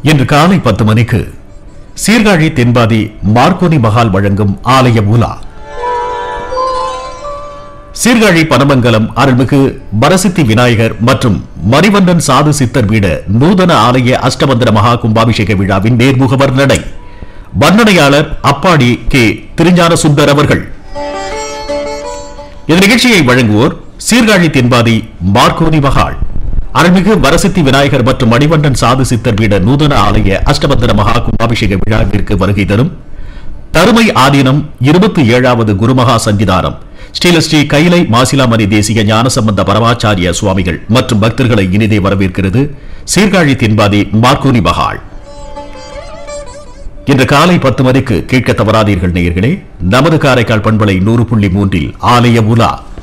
இன்று காலை பத்து மணிக்கு சீர்காழி தென்பாதி மார்க்கோனி மகால் வழங்கும் ஆலய உலா சீர்காழி பனமங்கலம் அருள்மிகு வரசித்தி விநாயகர் மற்றும் மணிவண்ணன் சாது சித்தர் வீட நூதன ஆலய அஷ்டமந்திர மகா கும்பாபிஷேக விழாவின் நேர்முக வர்ணனை வர்ணனையாளர் அப்பாடி கே திருஞான சுந்தர் அவர்கள் இந்த நிகழ்ச்சியை வழங்குவோர் சீர்காழி தென்பாதி மார்க்கோனி மகாள் அருள்மிகு வரசித்தி விநாயகர் மற்றும் மணிவண்ணன் சாது சித்தர் வீட நூதன ஆலய அஷ்டபத்திர மகா கும்பாபிஷேக விழாவிற்கு வருகை தரும் தருமை ஆதீனம் இருபத்தி ஏழாவது குருமகா சஞ்சிதானம் ஸ்ரீலஸ்ரீ கைலை மாசிலாமணி தேசிய ஞானசம்பந்த பரமாச்சாரிய சுவாமிகள் மற்றும் பக்தர்களை இனிதே வரவேற்கிறது சீர்காழி தென்பாதி மார்க்கோனி மகாள் இன்று காலை பத்து மணிக்கு கேட்க தவறாதீர்கள் நேயர்களே நமது காரைக்கால் பண்பலை நூறு புள்ளி மூன்றில் ஆலய உலா